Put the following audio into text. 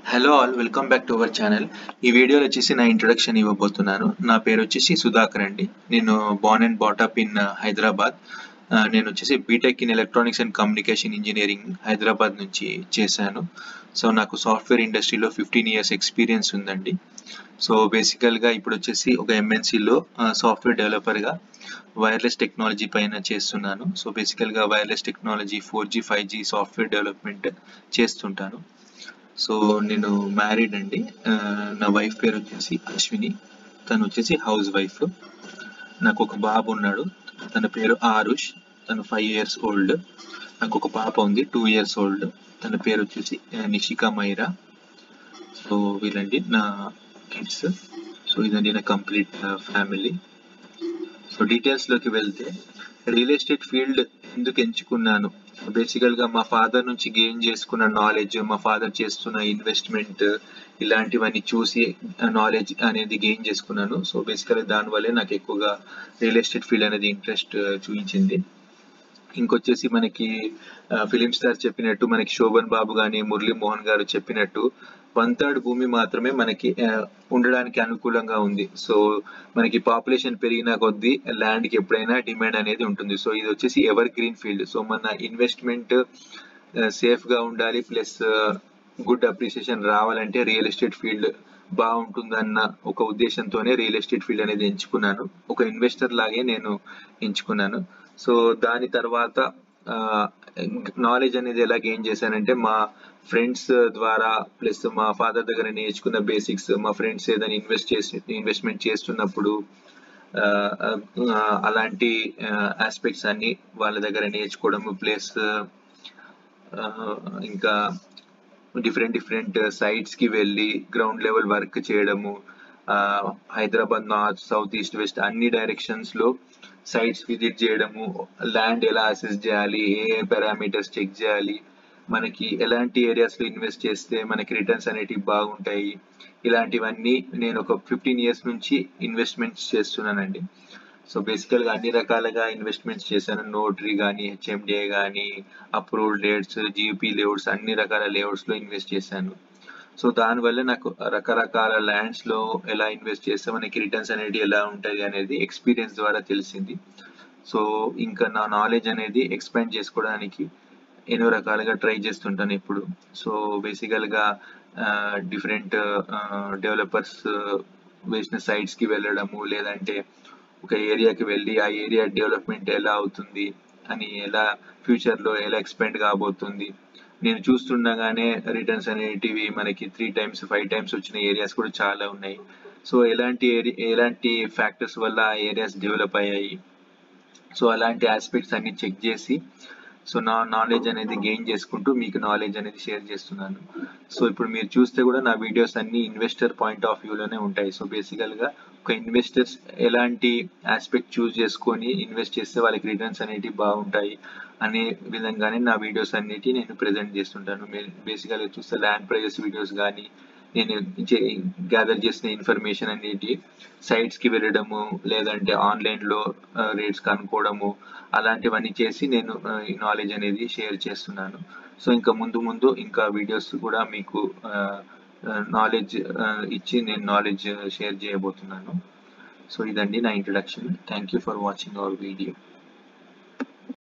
hello all welcome back to our channel ఈ వీడియోలో వచ్చేసి నా ఇంట్రొడక్షన్ ఇవ్వబోతున్నాను నా పేరు వచ్చేసి సుధాకర్ అండి నేను born and brought up in Hyderabad ఆ, నేను వచ్చేసి B Tech in electronics and communication engineering Hyderabad నుంచి చేశాను సో నాకు సాఫ్ట్వేర్ ఇండస్ట్రీలో ఫిఫ్టీన్ ఇయర్స్ ఎక్స్పీరియన్స్ ఉందండి సో బేసికల్గా ఇప్పుడు వచ్చేసి ఒక ఎంఎన్సీలో సాఫ్ట్వేర్ డెవలపర్గా వైర్లెస్ టెక్నాలజీ పైన చేస్తున్నాను సో బేసికల్గా wireless technology four G five G software development చేస్తుంటాను సో నేను మ్యారీడ్ అండి ఆ, నా వైఫ్ పేరు వచ్చేసి అశ్విని తను వచ్చేసి హౌస్ వైఫ్ నాకు ఒక బాబు ఉన్నాడు తన పేరు ఆరుష్ తను ఫైవ్ ఇయర్స్ ఓల్డ్ నాకు ఒక పాప ఉంది టూ ఇయర్స్ ఓల్డ్ తన పేరు వచ్చేసి ఆ, నిషికా మైరా సో వీళ్ళండి నా కిడ్స్ సో ఇదండి నా కంప్లీట్ ఫ్యామిలీ సో డీటెయిల్స్ లోకి వెళ్తే రియల్ ఎస్టేట్ ఫీల్డ్ ఎందుకు ఎంచుకున్నాను బేసికల్ గా మా ఫాదర్ నుంచి గెయిన్ చేసుకున్న నాలెడ్జ్ మా ఫాదర్ చేస్తున్న ఇన్వెస్ట్మెంట్ ఇలాంటివన్నీ చూసి నాలెడ్జ్ అనేది గెయిన్ చేసుకున్నాను సో బేసికల్ దానివల్లే నాకు ఎక్కువగా రియల్ ఎస్టేట్ ఫీల్డ్ అనేది ఇంట్రెస్ట్ చూపించింది ఇంకొచ్చేసి మనకి ఫిలిం స్టార్ చెప్పినట్టు మనకి శోభన్ బాబు గాని మురళీ మోహన్ గారు చెప్పినట్టు వన్ థర్డ్ భూమి మాత్రమే మనకి ఆ, ఉండడానికి అనుకూలంగా ఉంది సో మనకి పాపులేషన్ పెరిగిన కొద్దీ ల్యాండ్ కి ఎప్పుడైనా డిమాండ్ అనేది ఉంటుంది సో ఇది వచ్చేసి ఎవర్ గ్రీన్ ఫీల్డ్ సో మన ఇన్వెస్ట్మెంట్ సేఫ్ గా ఉండాలి ప్లస్ గుడ్ అప్రిసియేషన్ రావాలంటే రియల్ ఎస్టేట్ ఫీల్డ్ బాగుంటుందన్న ఒక ఉద్దేశంతోనే రియల్ ఎస్టేట్ ఫీల్డ్ అనేది ఎంచుకున్నాను ఒక ఇన్వెస్టర్ లాగే నేను ఎంచుకున్నాను సో దాని తర్వాత నాలెడ్జ్ అనేది ఎలా గెయిన్ చేశానంటే మా ఫ్రెండ్స్ ద్వారా ప్లస్ మా ఫాదర్ దగ్గర నేర్చుకున్న బేసిక్స్ మా ఫ్రెండ్స్ ఏదైనా ఇన్వెస్ట్ చేసి ఇన్వెస్ట్మెంట్ చేస్తున్నప్పుడు ఆ, ఆ, అలాంటి ఆస్పెక్ట్స్ అన్ని వాళ్ళ దగ్గర నేర్చుకోవడము ప్లస్ ఇంకా డిఫరెంట్ డిఫరెంట్ సైట్స్ కి వెళ్ళి గ్రౌండ్ లెవెల్ వర్క్ చేయడము ఆ, Hyderabad north south east west అన్ని డైరెక్షన్స్ లో సైట్స్ విజిట్ చేయడము ల్యాండ్ ఎలా అసెస్ చేయాలి ఏ పారామీటర్స్ చెక్ చేయాలి మనకి ఎలాంటి ఏరియాస్ లో ఇన్వెస్ట్ చేస్తే మనకి రిటర్న్స్ అనేటివి బాగుంటాయి ఇలాంటివన్నీ నేను ఒక ఫిఫ్టీన్ ఇయర్స్ నుంచి ఇన్వెస్ట్మెంట్స్ చేస్తున్నానండి సో బేసికల్ గా అన్ని రకాలుగా ఇన్వెస్ట్మెంట్స్ చేశాను నోటరీ కానీ హెచ్ఎండిఏ కానీ అప్రూవ్డ్ రేట్స్ జీపీ లేఅవుట్స్ అన్ని రకాల లేఅవుట్స్ లో ఇన్వెస్ట్ చేశాను సో దానివల్ల నాకు రకరకాల ల్యాండ్స్ లో ఎలా ఇన్వెస్ట్ చేస్తే మనకి రిటర్న్స్ అనేది ఎలా ఉంటాయి అనేది ఎక్స్పీరియన్స్ ద్వారా తెలిసింది సో ఇంకా నా నాలెడ్జ్ అనేది ఎక్స్పాండ్ చేసుకోవడానికి ఎన్నో రకాలుగా ట్రై చేస్తుంటాను ఇప్పుడు సో బేసికల్ గా డిఫరెంట్ డెవలపర్స్ వేసిన సైట్స్ కి వెళ్ళడము లేదంటే ఒక ఏరియాకి వెళ్ళి ఆ ఏరియా డెవలప్మెంట్ ఎలా అవుతుంది అని ఎలా ఫ్యూచర్ లో ఎలా ఎక్స్పెండ్ కాబోతుంది నేను చూస్తుండగానే రిటర్న్స్ అనేటివి మనకి త్రీ టైమ్స్ ఫైవ్ టైమ్స్ వచ్చిన ఏరియాస్ కూడా చాలా ఉన్నాయి సో ఎలాంటి ఏరి- ఎలాంటి ఫ్యాక్టర్స్ వల్ల ఆ ఏరియాస్ డెవలప్ అయ్యాయి సో అలాంటి ఆస్పెక్ట్స్ అన్ని చెక్ చేసి సో నా నాలెడ్జ్ అనేది గెయిన్ చేసుకుంటూ మీకు నాలెడ్జ్ అనేది షేర్ చేస్తున్నాను సో ఇప్పుడు మీరు చూస్తే కూడా నా వీడియోస్ అన్ని ఇన్వెస్టర్ పాయింట్ ఆఫ్ వ్యూలోనే ఉంటాయి సో బేసికల్ గా ఒక ఇన్వెస్టర్స్ ఎలాంటి ఆస్పెక్ట్ చూస్ చేసుకొని ఇన్వెస్ట్ చేస్తే వాళ్ళకి రిటర్న్స్ అనేటివి బాగుంటాయి అనే విధంగానే నా వీడియోస్ అన్నిటి నేను ప్రెజెంట్ చేస్తుంటాను మీరు బేసికల్ గా చూస్తే ల్యాండ్ ప్రైజెస్ వీడియోస్ కానీ నేను గ్యాదర్ చేసిన ఇన్ఫర్మేషన్ అన్నిటి సైట్స్ కి వెళ్ళడము లేదంటే ఆన్లైన్ లో రేట్స్ కనుక్కోవడము అలాంటివన్నీ చేసి నేను ఆ, ఈ నాలెడ్జ్ అనేది షేర్ చేస్తున్నాను సో ఇంకా ముందు ముందు ఇంకా వీడియోస్ కూడా మీకు నాలెడ్జ్ ఇచ్చి నేను నాలెడ్జ్ షేర్ చేయబోతున్నాను సో ఇదండి నా introduction thank you for watching our video